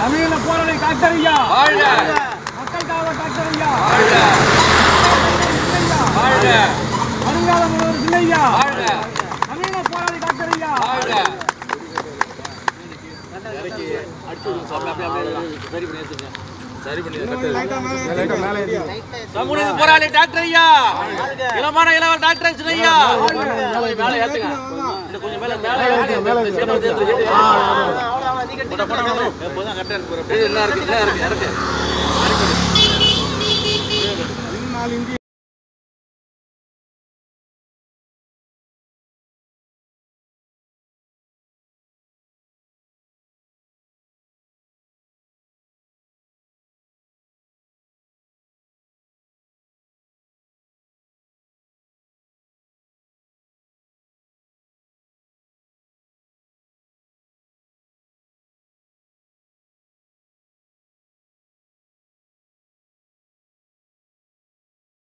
நவீன போராளி டாக்டர் ஐயா வாழ்க மக்களுக்காக டாக்டர் ஐயா வாழ்க வாழ்க வருங்கால முதல்வர் இல்லையா வாழ்க நவீன போராளி டாக்டர் ஐயா வாழ்க சமூக நீதி போராளி டாக்டர் ஐயா இளமான இளவல் டாக்டர் சின்னையா மேல ஏத்துங்க இன்னும் கொஞ்சம் மேல மேல ஏத்துங்க. போடா, போடா, போடா. எப்போதும் கரெக்டா இருக்கு. என்ன இருக்கு என்ன இருக்கு இருக்கு